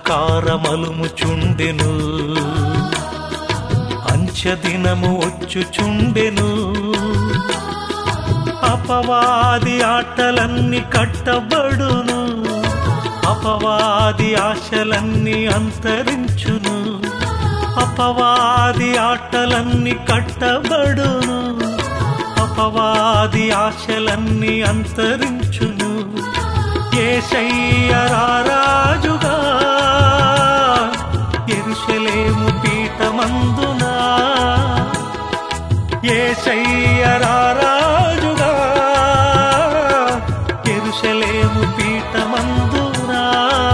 అంధకారమలుము చుండెను అంచెదినము వచ్చుచుండెను అపవాది ఆటలన్నీ కట్టబడును అపవాది ఆశలన్నీ అంతరించును అపవాది ఆటలన్నీ కట్టబడును అపవాది ఆశలన్నీ అంతరించును ఏషయ్యరారాజుగా ఎరుషలేము పీఠమందునా ఏషయ్యరారాజుగా ఎరుషలేము పీఠమందునా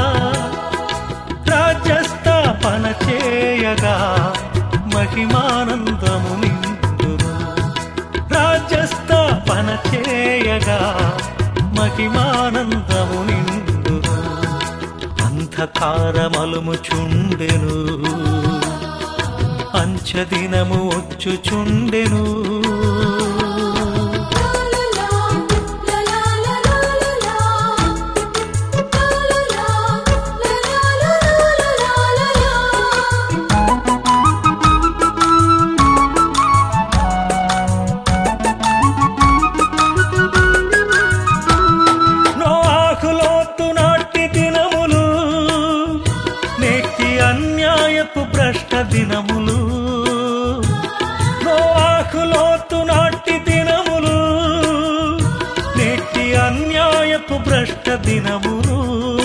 రాజ్యస్థాపన చేయగా మహిమానందము నిండును రాజ్యస్థాపన చేయగా మహిమానందము నిండును అంధకారమలుము చుండెను అంచదినము వచ్చుచుండెను నోఆహులోతు నాటి దినములు నేటి అన్యాయపు భ్రష్ట దినములు నోఆహులోతు నాటి దినములు నేటి అన్యాయపు భ్రష్ట దినములు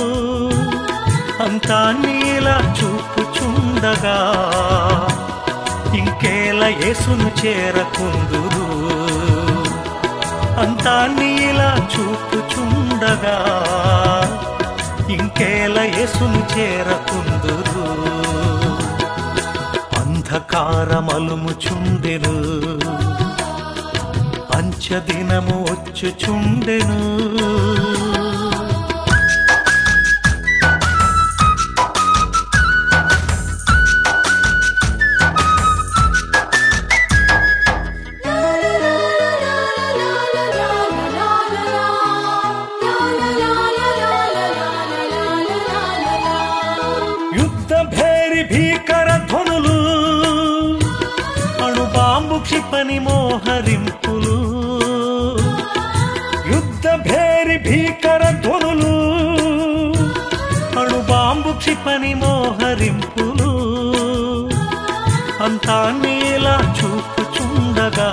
అంతా నీలా చూపుచుండగా ఇంకేలా యేసును చేరకుందురు అంతా నీలా చూపుచుండగా ఇంకేల యేసును చేరకుందురు అంధకారమలుము చుండెను అంచదినము వచ్చుచుండెను యుద్ధ భేరి భీకర ధ్వనులు అణుబాంబు క్షిపణి మోహరింపులు యుద్ధ భేరి భీకర ధ్వనులు అణుబాంబు క్షిపణి మోహరింపులు అంతా నీలా చూపుచుండగా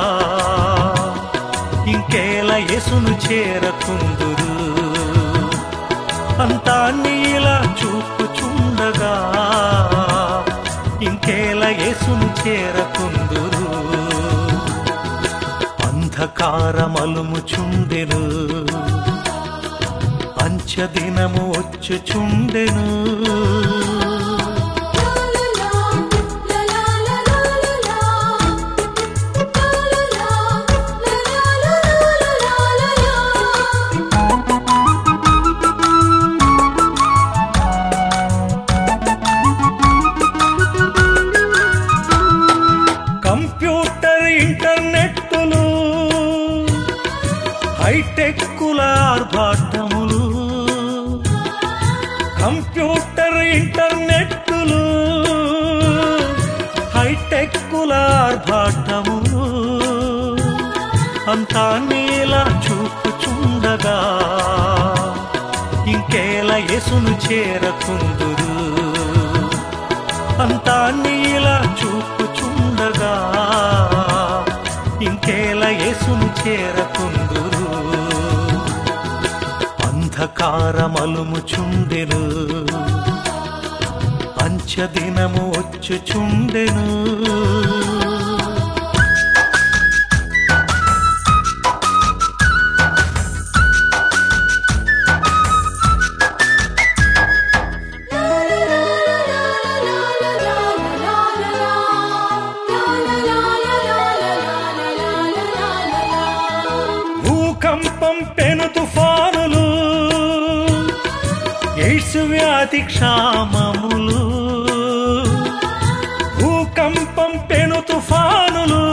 ఇంకేలా యేసును చేరకుందురు అంతా నీలా చూపుచుండగా ఇంకేలా యేసును చేరకుందురు అంధకారమలుము చుండెను అంచదినము వచ్చుచుండెను కంప్యూటర్ ఇంటర్నెట్టులు హైటెక్కుల ఆర్భాటములు కంప్యూటర్ ఇంటర్నెట్టులు హైటెక్కుల ఆర్భాటములు అంతా నీలా చూపుచుండగా ఇంకేలా యేసును చేరకుందురు అంతా నీలా చూపుచుండగా ఇంకేలా యేసును చేరకుందురు అంధకారమలుము చుండెను అంచదినము వచ్చుచుండెను భూకంపం పెను తుఫానులు ఎయిడ్స్ వ్యాధి క్షామములు భూకంపం పెను తుఫానులు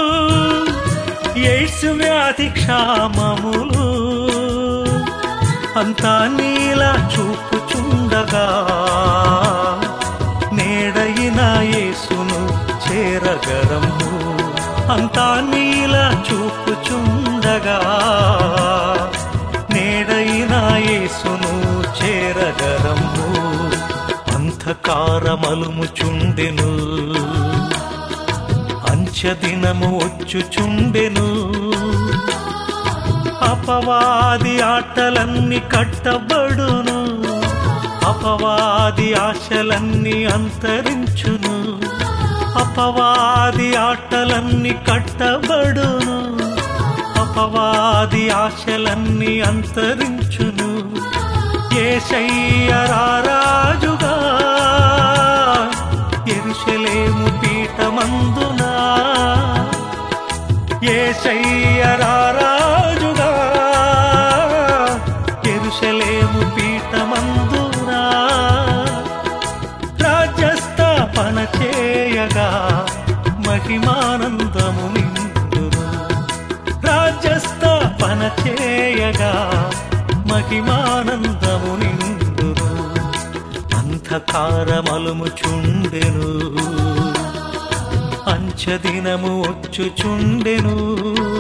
ఎయిడ్స్ వ్యాధి క్షామములు అంతా నీలా చూపుచుండగా నేడయిన యేసును చేరగరము అంతా నీలా చూపుచుండగా నేడయిన యేసును చేరగరము అంధకారమలుముచుండెను అంచదినము వచ్చుచుండెను అపవాది ఆటలన్నీ కట్టబడును అపవాది ఆశలన్నీ అంతరించును అపవాది ఆటలన్నీ కట్టబడును అపవాది ఆశలన్నీ అంతరించును ఏషయ్యరారాజుగా ఎరుషలేము పీఠమందునా ఏషయ్యరారాజుగా ఎరుషలేము పీఠమందునా రాజ్యస్థాపన చేయగా మహిమానందము నిండును రాజ్యస్థాపన చేయగా మహిమానందము నిండును అంధకారమలుముచుండెను అంచదినము వచ్చుచుండెను